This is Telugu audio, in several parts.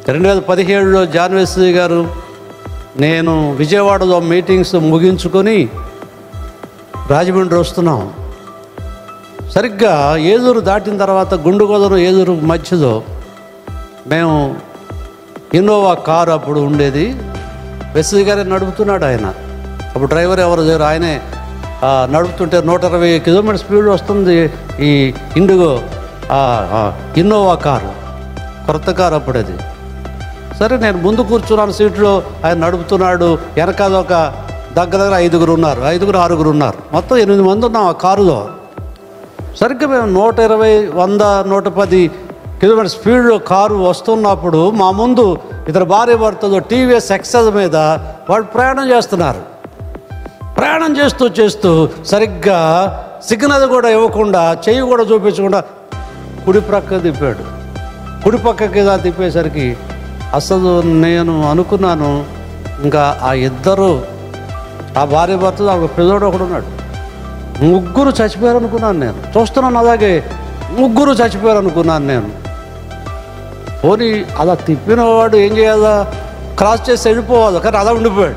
రెండు వేల పదిహేడులో జాన్వేశ్వరి గారు నేను విజయవాడలో మీటింగ్స్ ముగించుకొని రాజమండ్రి వస్తున్నాం సరిగ్గా ఏలూరు దాటిన తర్వాత గుండుగోదరు ఏలూరు మధ్యలో మేము ఇన్నోవా కారు అప్పుడు ఉండేది వెస్లీ గారే నడుపుతున్నాడు ఆయన అప్పుడు డ్రైవర్ ఎవరు లేరు ఆయనే ఆ, నడుపుతుంటే నూట ఇరవై కిలోమీటర్ స్పీడ్ వస్తుంది ఈ ఇండిగో ఆ, ఆ, ఇన్నోవా కారు కొత్త కారు అప్పుడు అది సరే నేను ముందు కూర్చున్నాను సీట్లో ఆయన నడుపుతున్నాడు వెనకాల ఒక దగ్గర దగ్గర ఐదుగురు ఉన్నారు ఐదుగురు ఆరుగురు ఉన్నారు మొత్తం ఎనిమిది మంది ఉన్నాం ఆ కారులో సరిగ్గా మేము నూట ఇరవై వంద నూట పది కిలోమీటర్ స్పీడ్లో కారు వస్తున్నప్పుడు మా ముందు ఇద్దరు భార్య భర్తలు టీవీఎస్ ఎక్సెల్ మీద వాళ్ళు ప్రయాణం చేస్తున్నారు ప్రయాణం చేస్తూ చేస్తూ సరిగ్గా సిగ్నల్ కూడా ఇవ్వకుండా చెయ్యి కూడా చూపించకుండా కుడి ప్రక్క తిప్పాడు కుడి పక్కకి ఇలా తిప్పేసరికి అసలు నేను అనుకున్నాను ఇంకా ఆ ఇద్దరు ఆ భార్య భర్తలు ఒక పిల్లడు ఒకడు ఉన్నాడు ముగ్గురు చచ్చిపోయారు అనుకున్నాను నేను చూస్తున్నాను అలాగే ముగ్గురు చచ్చిపోయారు అనుకున్నాను నేను పోనీ అలా తిప్పిన వాడు ఏం చేయాలా క్రాస్ చేసి వెళ్ళిపోవాలి కానీ అలా ఉండిపోయాడు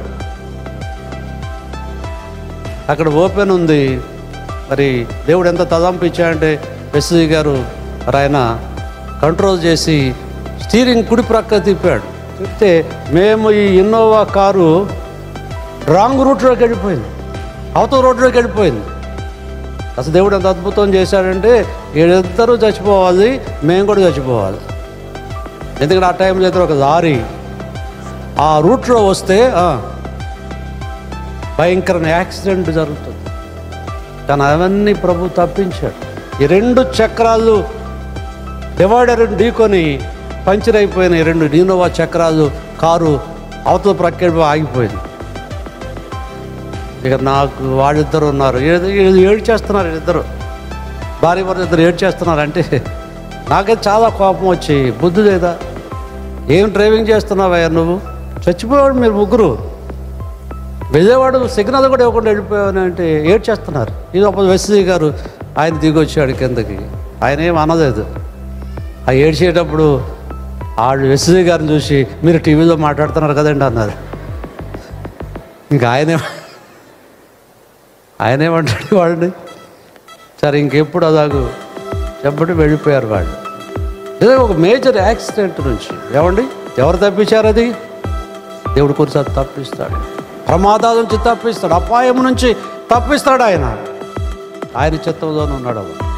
అక్కడ ఓపెన్ ఉంది మరి దేవుడు ఎంత తలంపు ఇచ్చాడంటే ఎస్సీ గారు మరి ఆయన కంట్రోల్ చేసి స్టీరింగ్ కుడి ప్రక్క తిప్పాడు తిప్పితే మేము ఈ ఇన్నోవా కారు రాంగ్ రూట్లోకి వెళ్ళిపోయింది అవతల రోడ్లోకి వెళ్ళిపోయింది అసలు దేవుడు ఎంత అద్భుతం చేశాడంటే వీళ్ళిద్దరూ చచ్చిపోవాలి మేము కూడా చచ్చిపోవాలి ఎందుకంటే ఆ టైంలో అయితే ఒక లారీ ఆ రూట్లో వస్తే ఆ, భయంకరమైన యాక్సిడెంట్ జరుగుతుంది కానీ అవన్నీ ప్రభు తప్పించాడు ఈ రెండు చక్రాలు డివైడర్ ఢీకొని పంచర్ అయిపోయిన ఈ రెండు డీనోవా చక్రాలు కారు అవతల ప్రక్రియ ఆగిపోయింది ఇక నాకు వాళ్ళిద్దరు ఉన్నారు ఏదో ఏదో ఏడు చేస్తున్నారు ఇద్దరు భార్య భర్త ఇద్దరు ఏడు చేస్తున్నారు అంటే నాకైతే చాలా కోపం వచ్చి బుద్ధి లేదా ఏం డ్రైవింగ్ చేస్తున్నావయ్యా నువ్వు చచ్చిపోయాడు మీరు ముగ్గురు విజయవాడ సిగ్నల్ కూడా ఇవ్వకుండా వెళ్ళిపోయావని అంటే ఏడ్ చేస్తున్నారు ఇది ఒక వెస్సీ గారు ఆయన దిగి వచ్చాడు కిందకి ఆయన ఏం అనలేదు ఆ ఏడ్చేటప్పుడు వాళ్ళు వెస్సీ గారిని చూసి మీరు టీవీలో మాట్లాడుతున్నారు కదండి అన్నారు ఇంకా ఆయనే ఆయనేమంటాడు వాళ్ళని సరే ఇంకెప్పుడు అలాగూ చెప్పటి వెళ్ళిపోయారు వాళ్ళు ఇదే ఒక మేజర్ యాక్సిడెంట్ నుంచి ఏమండి ఎవరు తప్పించారు అది దేవుడు కొన్నిసార్లు తప్పిస్తాడు ప్రమాదాల నుంచి తప్పిస్తాడు అపాయం నుంచి తప్పిస్తాడు ఆయన ఆయన చిత్తంలోనే ఉన్నాడు అవ్వ.